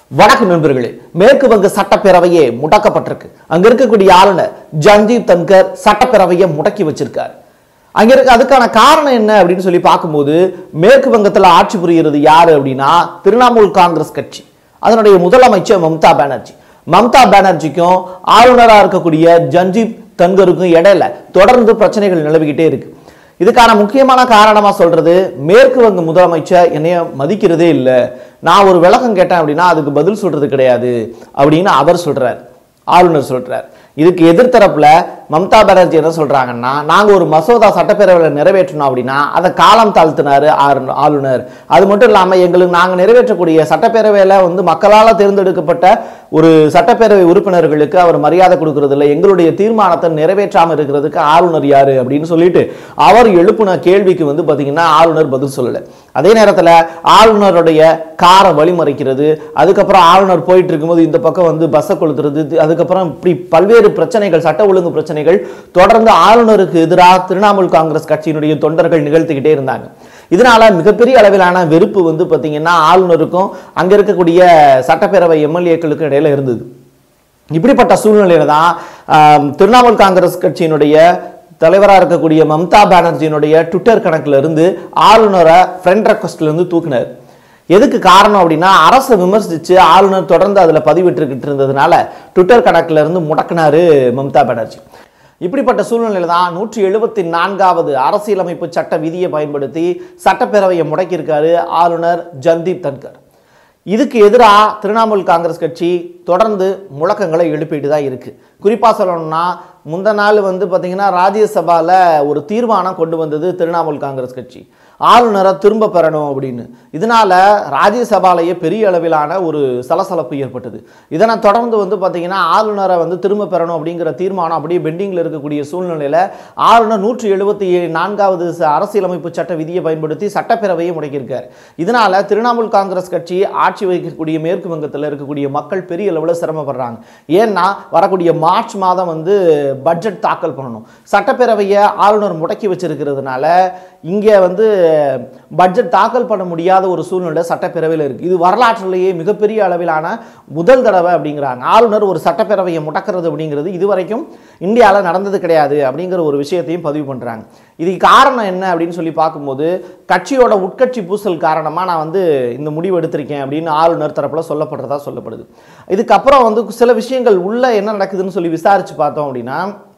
வணக்கம் நண்பர்களே மேற்கு வங்க சட்டப்பேரவையே முடக்கப்பட்டிருக்கு அங்க இருக்கக்கூடிய ஆளுநர் ஜன்தீப் தன்கர் சட்டப்பேரவையை முடக்கி வச்சிருக்காரு அங்க இருக்க அதுக்கான காரணம் என்ன அப்படின்னு சொல்லி பார்க்கும்போது மேற்கு வங்கத்துல ஆட்சி புரிகிறது யாரு அப்படின்னா திரிணாமுல் காங்கிரஸ் கட்சி அதனுடைய முதலமைச்சர் மம்தா பானர்ஜி மம்தா பானர்ஜிக்கும் ஆளுநரா இருக்கக்கூடிய ஜன்தீப் தன்கருக்கும் இடையில தொடர்ந்து பிரச்சனைகள் நிலவிக்கிட்டே இருக்கு இதுக்கான முக்கியமான காரணமா சொல்றது மேற்கு வங்க முதலமைச்சர் என்னைய மதிக்கிறதே இல்லை நான் ஒரு விளக்கம் கேட்டேன் அப்படின்னா அதுக்கு பதில் சொல்றது கிடையாது அப்படின்னு அவர் சொல்றார் ஆளுநர் சொல்றார் இதுக்கு எதிர்த்தரப்புல மம்தா பானர்ஜி என்ன சொல்றாங்கன்னா நாங்க ஒரு மசோதா சட்டப்பேரவையில் நிறைவேற்றணும் அப்படின்னா அதை காலம் தாழ்த்தினாரு ஆரு- ஆளுநர் அது மட்டும் இல்லாம எங்களுக்கு நாங்க நிறைவேற்றக்கூடிய சட்டப்பேரவையில வந்து மக்களால் தேர்ந்தெடுக்கப்பட்ட ஒரு சட்டப்பேரவை உறுப்பினர்களுக்கு அவர் மரியாதை கொடுக்கறது இல்லை எங்களுடைய தீர்மானத்தை நிறைவேற்றாம இருக்கிறதுக்கு ஆளுநர் யாரு அப்படின்னு சொல்லிட்டு அவர் எழுப்புன கேள்விக்கு வந்து பாத்தீங்கன்னா ஆளுநர் பதில் சொல்லல அதே நேரத்துல ஆளுநருடைய காரை வழிமறைக்கிறது அதுக்கப்புறம் ஆளுநர் போயிட்டு இருக்கும்போது இந்த பக்கம் வந்து பஸ்ஸை கொளுத்துறது இது- அதுக்கப்புறம் இப்படி பல்வேறு பிரச்சனைகள் சட்ட ஒழுங்கு பிரச்சனைகள் தொடர்ந்து ஆளுநருக்கு எதிராக திரிணாமுல் காங்கிரஸ் கட்சியினுடைய தொண்டர்கள் நிகழ்த்திக்கிட்டே இருந்தாங்க இதனால மிகப்பெரிய அளவிலான வெறுப்பு வந்து பாத்தீங்கன்னா ஆளுநருக்கும் அங்க இருக்கக்கூடிய சட்டப்பேரவை எம்எல்ஏக்களுக்கும் இடையில இருந்தது இப்படிப்பட்ட சூழ்நிலையில தான் ஆம், திரிணாமுல் காங்கிரஸ் கட்சியினுடைய தலைவராக இருக்கக்கூடிய மம்தா பானர்ஜியினுடைய ட்விட்டர் கணக்குல இருந்து ஆளுநரை ஃப்ரெண்ட் ரெக்வஸ்ட்ல இருந்து தூக்குனார் எதுக்கு காரணம் அப்படின்னா அரசை விமர்சிச்சு ஆளுநர் தொடர்ந்து அதுல பதிவிட்டுக்கிட்டு இருந்ததுனால ட்விட்டர் கணக்குல இருந்து முடக்கினாரு மம்தா பானர்ஜி இப்படிப்பட்ட சூழ்நிலையில தான் நூற்றி எழுபத்தி நான்காவது அரசியலமைப்பு சட்ட விதியை பயன்படுத்தி சட்டப்பேரவையை முடக்கியிருக்காரு ஆளுநர் ஜன்தீப் தன்கர் இதுக்கு எதிராக திரிணாமுல் காங்கிரஸ் கட்சி தொடர்ந்து முழக்கங்களை எழுப்பிட்டு தான் இருக்கு குறிப்பாக சொல்லணும்னா முந்த நாள் வந்து பார்த்தீங்கன்னா ராஜ்யசபால ஒரு தீர்மானம் கொண்டு வந்தது திரிணாமுல் காங்கிரஸ் கட்சி ஆளுநரை திரும்ப பெறணும் அப்படின்னு இதனால ராஜ்யசபாலேயே பெரிய அளவிலான ஒரு சலசலப்பு ஏற்பட்டது இதனை தொடர்ந்து வந்து பார்த்தீங்கன்னா ஆளுநரை வந்து திரும்ப பெறணும் அப்படிங்கிற தீர்மானம் அப்படியே பெண்டிங்கில் இருக்கக்கூடிய சூழ்நிலையில் ஆளுநர் நூற்றி எழுபத்தி நான்காவது ச- அரசியலமைப்பு சட்ட விதியை பயன்படுத்தி சட்டப்பேரவையை முடக்கியிருக்கார் இதனால திரிணாமுல் காங்கிரஸ் கட்சி ஆட்சி வைக்கக்கூடிய மேற்கு வங்கத்தில் இருக்கக்கூடிய மக்கள் பெரிய அளவில் சிரமப்படுறாங்க ஏன்னா வரக்கூடிய மார்ச் மாதம் வந்து பட்ஜெட் தாக்கல் பண்ணணும் சட்டப்பேரவையை ஆளுநர் முடக்கி வச்சிருக்கிறதுனால இங்கே வந்து பட்ஜெட் தாக்கல் பண்ண முடியாத ஒரு சூழ்நிலை சட்டப்பேரவையில் இருக்குது இது வரலாற்றிலேயே மிகப்பெரிய அளவிலான முதல் தடவை அப்படிங்கிறாங்க ஆளுநர் ஒரு சட்டப்பேரவையை முடக்கிறது அப்படிங்கிறது இதுவரைக்கும் இந்தியாவில் நடந்தது கிடையாது அப்படிங்கிற ஒரு விஷயத்தையும் பதிவு பண்ணுறாங்க இதுக்கு காரணம் என்ன அப்படின்னு சொல்லி பார்க்கும்போது கட்சியோட உட்கட்சி பூசல் காரணமாக நான் வந்து இந்த முடிவு எடுத்திருக்கேன் அப்படின்னு ஆளுநர் தரப்புல சொல்லப்படுறதா சொல்லப்படுது இதுக்கப்புறம் வந்து சில விஷயங்கள் உள்ள என்ன நடக்குதுன்னு சொல்லி விசாரிச்சு பார்த்தோம் அப்படின்னா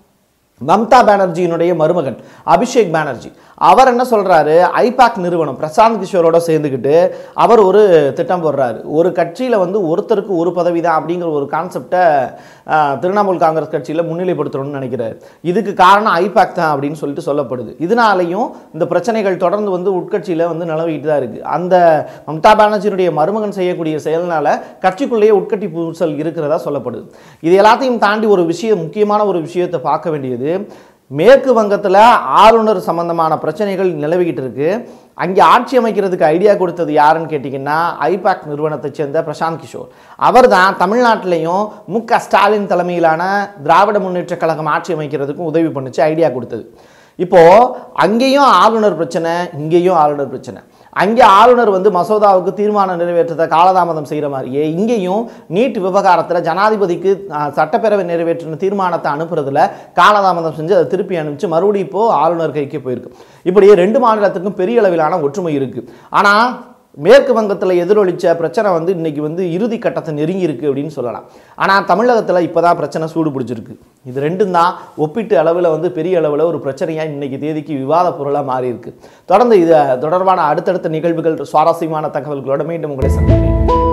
மம்தா பானர்ஜியினுடைய மருமகன் அபிஷேக் பானர்ஜி அவர் என்ன சொல்றாரு ஐபாக் நிறுவனம் பிரசாந்த் கிஷோரோட சேர்ந்துக்கிட்டு அவர் ஒரு திட்டம் போடுறாரு ஒரு கட்சியில வந்து ஒருத்தருக்கு ஒரு பதவி தான் அப்படிங்கிற ஒரு கான்செப்டை திரிணாமுல் காங்கிரஸ் கட்சியில முன்னிலைப்படுத்தணும்னு நினைக்கிறாரு இதுக்கு காரணம் ஐபாக் தான் அப்படின்னு சொல்லிட்டு சொல்லப்படுது இதனாலையும் இந்த பிரச்சனைகள் தொடர்ந்து வந்து உட்கட்சியில வந்து நிலவிட்டு தான் இருக்கு அந்த மம்தா பானர்ஜியினுடைய மருமகன் செய்யக்கூடிய செயல்னால கட்சிக்குள்ளேயே உட்கட்சி பூசல் இருக்கிறதா சொல்லப்படுது இது எல்லாத்தையும் தாண்டி ஒரு விஷயம் முக்கியமான ஒரு விஷயத்தை பார்க்க வேண்டியது மேற்கு வங்கத்தில் ஆளுநர் சம்பந்தமான பிரச்சனைகள் நிலவிக்கிட்டு இருக்கு அங்கே ஆட்சி அமைக்கிறதுக்கு ஐடியா கொடுத்தது யாருன்னு கேட்டிங்கன்னா ஐபாக் நிறுவனத்தைச் சேர்ந்த பிரசாந்த் கிஷோர் அவர் தான் தமிழ்நாட்டிலையும் மு க ஸ்டாலின் தலைமையிலான திராவிட முன்னேற்றக் கழகம் ஆட்சி அமைக்கிறதுக்கும் உதவி பண்ணுச்சு ஐடியா கொடுத்தது இப்போ அங்கேயும் ஆளுநர் பிரச்சனை இங்கேயும் ஆளுநர் பிரச்சனை அங்கே ஆளுநர் வந்து மசோதாவுக்கு தீர்மானம் நிறைவேற்றத்தை காலதாமதம் செய்கிற மாதிரியே இங்கேயும் நீட் விவகாரத்தில் ஜனாதிபதிக்கு அஹ், சட்டப்பேரவை நிறைவேற்றின தீர்மானத்தை அனுப்புறதுல காலதாமதம் செஞ்சு அதை திருப்பி அனுப்பிச்சு மறுபடியும் இப்போ ஆளுநர் கைக்கு போயிருக்கு இப்படி ரெண்டு மாநிலத்துக்கும் பெரிய அளவிலான ஒற்றுமை இருக்கு ஆனால் மேற்கு வங்கத்தில் எதிரொலிச்ச பிரச்சனை வந்து இன்னைக்கு வந்து இறுதி கட்டத்தை நெருங்கி இருக்கு அப்படின்னு சொல்லலாம் ஆனால் தமிழகத்தில் இப்போதான் பிரச்சனை சூடு பிடிச்சிருக்கு இது ரெண்டும் தான் ஒப்பிட்டு அளவில் வந்து பெரிய அளவில் ஒரு பிரச்சனையாக இன்னைக்கு தேதிக்கு விவாத பொருளாக மாறி இருக்கு தொடர்ந்து இது தொடர்பான அடுத்தடுத்த நிகழ்வுகள் சுவாரஸ்யமான தகவல்களோட மீண்டும் உங்களை சந்திக்கிறேன்